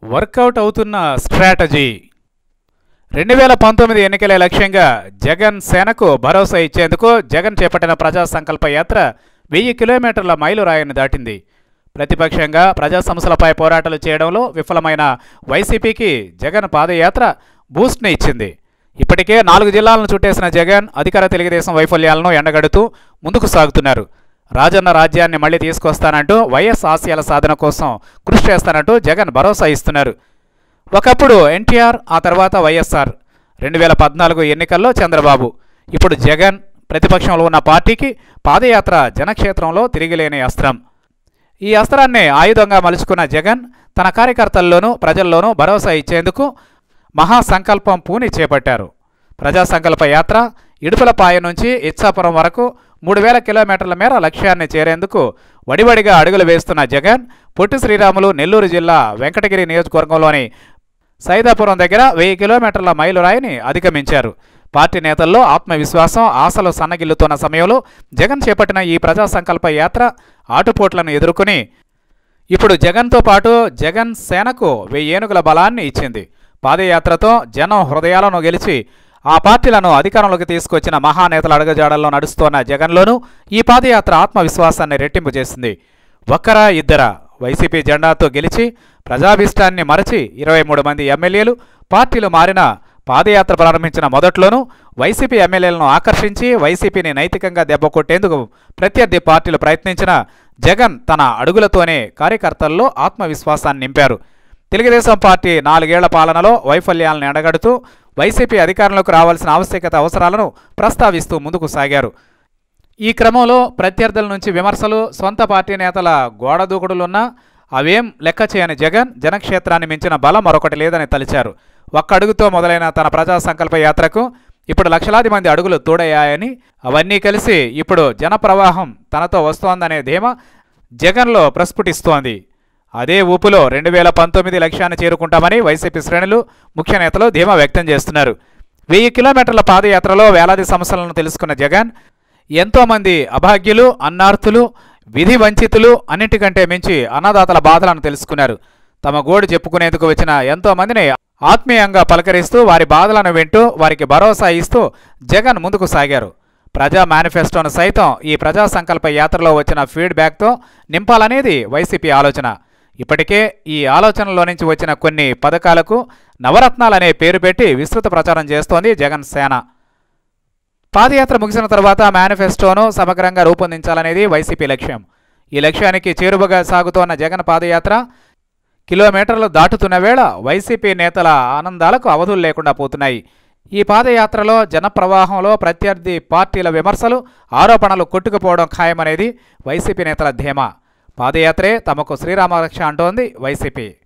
work out అవుతున్న strategy రెండు వేల పంతొమ్మిది ఎన్నికలే లక్ష్యంగా జగన్ సేనకు భరోసా ఇచ్చేందుకు జగన్ చేపట్టిన ప్రజా సంకల్ప యాత్ర వెయ్యి కిలోమీటర్ల మైలురాయిని దాటింది ప్రతిపక్షంగా ప్రజా సమస్యలపై పోరాటాలు చేయడంలో విఫలమైన వైసీపీకి జగన్ పాదయాత్ర బూస్ట్ని ఇచ్చింది ఇప్పటికే నాలుగు జిల్లాలను చుట్టేసిన జగన్ అధికార తెలుగుదేశం వైఫల్యాలను ఎండగడుతూ ముందుకు సాగుతున్నారు రాజన్న రాజ్యాన్ని మళ్లీ తీసుకొస్తానంటూ వైఎస్ ఆశయాల సాధన కోసం కృషి చేస్తానంటూ జగన్ భరోసా ఇస్తున్నారు ఒకప్పుడు ఎన్టీఆర్ ఆ తర్వాత వైఎస్ఆర్ రెండు వేల పద్నాలుగు ఎన్నికల్లో చంద్రబాబు ఇప్పుడు జగన్ ప్రతిపక్షంలో ఉన్న పార్టీకి పాదయాత్ర జనక్షేత్రంలో తిరిగిలేని అస్త్రం ఈ అస్త్రాన్ని ఆయుధంగా మలుచుకున్న జగన్ తన కార్యకర్తల్లోనూ ప్రజల్లోనూ భరోసా ఇచ్చేందుకు మహాసంకల్పం పూని చేపట్టారు ప్రజా సంకల్ప యాత్ర ఇడుపులపాయ నుంచి ఇచ్చాపురం వరకు మూడు వేల కిలోమీటర్ల మేర లక్ష్యాన్ని చేరేందుకు వడివడిగా అడుగులు వేస్తున్న జగన్ పొట్టి శ్రీరాములు నెల్లూరు జిల్లా వెంకటగిరి నియోజకవర్గంలోని సైదాపురం దగ్గర వెయ్యి కిలోమీటర్ల మైలురాయిని అధిగమించారు పార్టీ నేతల్లో ఆత్మవిశ్వాసం ఆశలు సన్నగిల్లుతున్న సమయంలో జగన్ చేపట్టిన ఈ ప్రజా సంకల్ప యాత్ర ఆటుపోట్లను ఎదుర్కొని ఇప్పుడు జగన్తో పాటు జగన్ సేనకు వెయ్యి ఏనుగుల బలాన్ని ఇచ్చింది పాదయాత్రతో జనం హృదయాలను గెలిచి ఆ పార్టీలను అధికారంలోకి తీసుకొచ్చిన మహానేతల అడుగుజాడల్లో నడుస్తోన్న జగన్లోనూ ఈ పాదయాత్ర ఆత్మవిశ్వాసాన్ని రెట్టింపు చేసింది ఒక్కరా ఇద్దరా వైసీపీ జెండాతో గెలిచి ప్రజాభిష్టాన్ని మరచి ఇరవై మూడు మంది ఎమ్మెల్యేలు పార్టీలు మారిన పాదయాత్ర ప్రారంభించిన మొదట్లోనూ వైసీపీ ఎమ్మెల్యేలను ఆకర్షించి వైసీపీని నైతికంగా దెబ్బకొట్టేందుకు ప్రత్యర్థి పార్టీలు ప్రయత్నించిన జగన్ తన అడుగులతోనే కార్యకర్తల్లో ఆత్మవిశ్వాసాన్ని నింపారు తెలుగుదేశం పార్టీ నాలుగేళ్ల పాలనలో వైఫల్యాలను ఎండగడుతూ వైసీపీ అధికారంలోకి రావాల్సిన ఆవశ్యకత అవసరాలను ప్రస్తావిస్తూ ముందుకు సాగారు ఈ క్రమంలో ప్రత్యర్థుల నుంచి విమర్శలు సొంత పార్టీ నేతల గోడ దూకుడులున్నా అవేం లెక్క చేయని జగన్ జనక్షేత్రాన్ని మించిన బలం మరొకటి లేదని తలిచారు ఒక్క అడుగుతో మొదలైన తన ప్రజా సంకల్ప యాత్రకు ఇప్పుడు లక్షలాది మంది అడుగులు తోడయ్యాయని అవన్నీ కలిసి ఇప్పుడు జనప్రవాహం తనతో వస్తోందనే ధీమా జగన్లో ప్రస్ఫుటిస్తోంది అదే ఊపులో రెండు వేల పంతొమ్మిది లక్ష్యాన్ని చేరుకుంటామని వైసీపీ శ్రేణులు ముఖ్య నేతలు ధీమా వ్యక్తం చేస్తున్నారు వెయ్యి కిలోమీటర్ల పాదయాత్రలో వేలాది సమస్యలను తెలుసుకున్న జగన్ ఎంతోమంది అభాగ్యులు అన్నార్థులు విధి వంచితులు అన్నింటికంటే మించి అన్నదాతల బాధలను తెలుసుకున్నారు తమ గోడు చెప్పుకునేందుకు వచ్చిన ఎంతో మందిని ఆత్మీయంగా పలకరిస్తూ వారి బాధలను వింటూ వారికి భరోసా ఇస్తూ జగన్ ముందుకు సాగారు ప్రజా మేనిఫెస్టోను సైతం ఈ ప్రజా సంకల్ప యాత్రలో వచ్చిన ఫీడ్బ్యాక్తో నింపాలనేది వైసీపీ ఆలోచన ఇప్పటికే ఈ ఆలోచనలో నుంచి వచ్చిన కొన్ని పథకాలకు నవరత్నాలనే పేరు పెట్టి విస్తృత ప్రచారం చేస్తోంది జగన్ సేన పాదయాత్ర ముగిసిన తర్వాత మేనిఫెస్టోను సమగ్రంగా రూపొందించాలనేది వైసీపీ లక్ష్యం ఈ లక్ష్యానికి చేరువగా సాగుతోన్న జగన్ పాదయాత్ర కిలోమీటర్లు దాటుతున్న వేళ వైసీపీ నేతల ఆనందాలకు అవధులు లేకుండా పోతున్నాయి ఈ పాదయాత్రలో జనప్రవాహంలో ప్రత్యర్థి పార్టీల విమర్శలు ఆరోపణలు కొట్టుకుపోవడం ఖాయమనేది వైసీపీ నేతల ధీమా పాదయాత్రే తమకు శ్రీరామరక్ష అంటోంది వైసీపీ